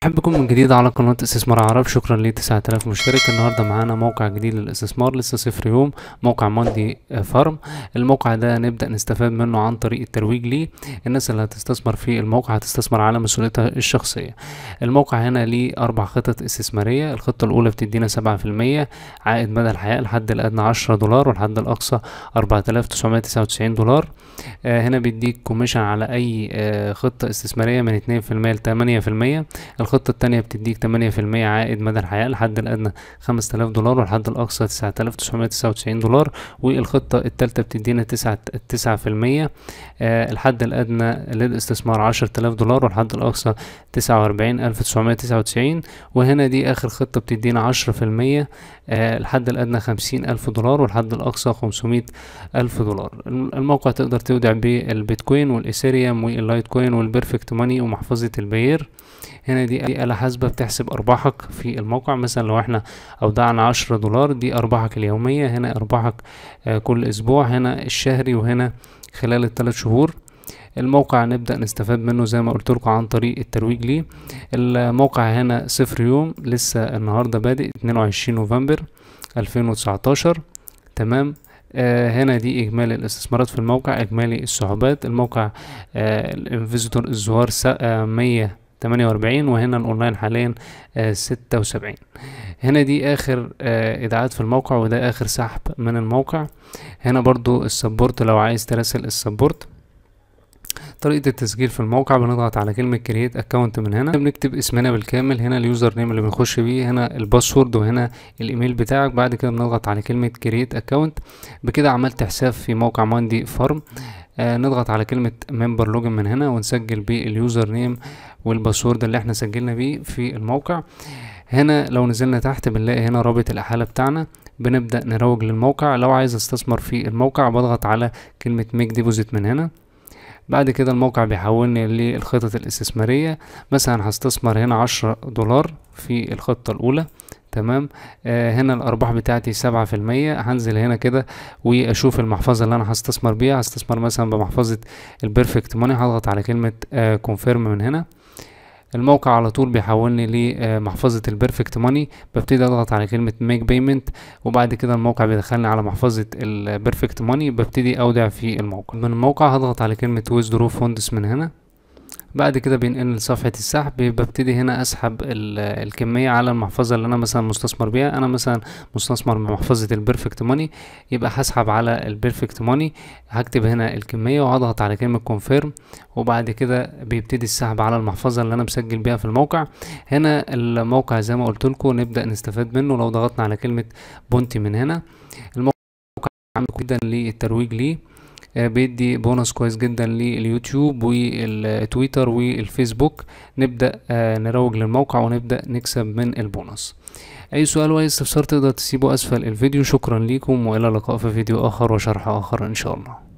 مرحبا بكم من جديد على قناة استثمار عرب شكرا ل 9000 مشترك النهاردة معانا موقع جديد للاستثمار لسه صفر يوم موقع ماندي فارم الموقع ده نبدأ نستفاد منه عن طريق الترويج ليه الناس اللي هتستثمر في الموقع هتستثمر على مسؤوليتها الشخصية الموقع هنا ليه أربع خطط استثمارية الخطة الأولى بتدينا سبعة في المية عائد مدى الحياة الحد الأدنى عشرة دولار والحد الأقصى أربعة آلاف تسعمية تسعة وتسعين دولار آه هنا بيديك كوميشن على أي آه خطة استثمارية من اتنين في المية لتمانية في المية الخطة التانية بتديك تمانية في المية عائد مدى الحياة الحد الأدنى خمسة آلاف دولار والحد الأقصى تسعة آلاف تسعمية تسعة وتسعين دولار والخطة التالتة بتدينا تسعة تسعة في المية الحد الأدنى للاستثمار عشرة آلاف دولار والحد الأقصى تسعة وأربعين ألف تسعمية تسعة وتسعين وهنا دي آخر خطة بتدينا عشرة في المية الحد الأدنى خمسين ألف دولار والحد الأقصى خمسمية ألف دولار الموقع تقدر تودع بالبيتكوين والإيثيريوم واللايتكوين والبيرفكت ماني ومحفظة البيير هنا دي آلة حاسبة بتحسب أرباحك في الموقع مثلا لو احنا أودعنا عشرة دولار دي أرباحك اليومية هنا أرباحك آه كل أسبوع هنا الشهري وهنا خلال الثلاث شهور الموقع نبدأ نستفاد منه زي ما قلت لكم عن طريق الترويج ليه الموقع هنا صفر يوم لسه النهاردة بادئ 22 نوفمبر 2019 تمام آه هنا دي اجمالي الاستثمارات في الموقع اجمالي السحوبات الموقع آه الانفيزيتور الزوار آه 100 تمانية وأربعين وهنا الأونلاين حاليا ستة وسبعين هنا دي آخر آه إيداعات في الموقع وده آخر سحب من الموقع هنا برضو السبورت لو عايز تراسل السبورت طريقة التسجيل في الموقع بنضغط على كلمة كرييت اكونت من هنا بنكتب اسمنا بالكامل هنا اليوزر نيم اللي بنخش بيه هنا الباسورد وهنا الايميل بتاعك بعد كده بنضغط على كلمة كرييت اكونت بكده عملت حساب في موقع ماندي فارم آه نضغط على كلمة ممبر لوجن من هنا ونسجل باليوزر نيم والباسورد اللي احنا سجلنا بيه في الموقع هنا لو نزلنا تحت بنلاقي هنا رابط الأحالة بتاعنا بنبدأ نروج للموقع لو عايز استثمر في الموقع بضغط على كلمة ميك ديبوزيت من هنا بعد كده الموقع بيحولني للخطط الاستثمارية مثلا هستثمر هنا عشرة دولار في الخطة الأولى تمام آه هنا الارباح بتاعتي سبعة في المية هنزل هنا كده واشوف المحفظة اللي انا هستثمر بيها هستثمر مثلا بمحفظة البيرفكت ماني هضغط على كلمة آه كونفيرم من هنا الموقع على طول بيحولني لمحفظة البيرفكت ماني ببتدي اضغط على كلمة ميك بيمنت وبعد كده الموقع بيدخلني على محفظة البيرفكت ماني ببتدي اودع في الموقع من الموقع هضغط على كلمة ويزدرو فوندس من هنا بعد كده بينقل لصفحة السحب ببتدي هنا اسحب الكمية على المحفظة اللي انا مثلا مستثمر بيها انا مثلا مستثمر بمحفظة البيرفكت ماني يبقى هسحب على البيرفكت ماني هكتب هنا الكمية وهضغط على كلمة كونفيرم وبعد كده بيبتدي السحب على المحفظة اللي انا مسجل بيها في الموقع هنا الموقع زي ما قلت لكم نبدأ نستفاد منه لو ضغطنا على كلمة بونتي من هنا الموقع عامل جدا للترويج ليه بيدي بونص كويس جدا لليوتيوب والتويتر والفيسبوك نبدأ نروج للموقع ونبدأ نكسب من البونص اي سؤال واي استفسار تقدر تسيبه اسفل الفيديو شكرا لكم والى اللقاء في فيديو اخر وشرح اخر ان شاء الله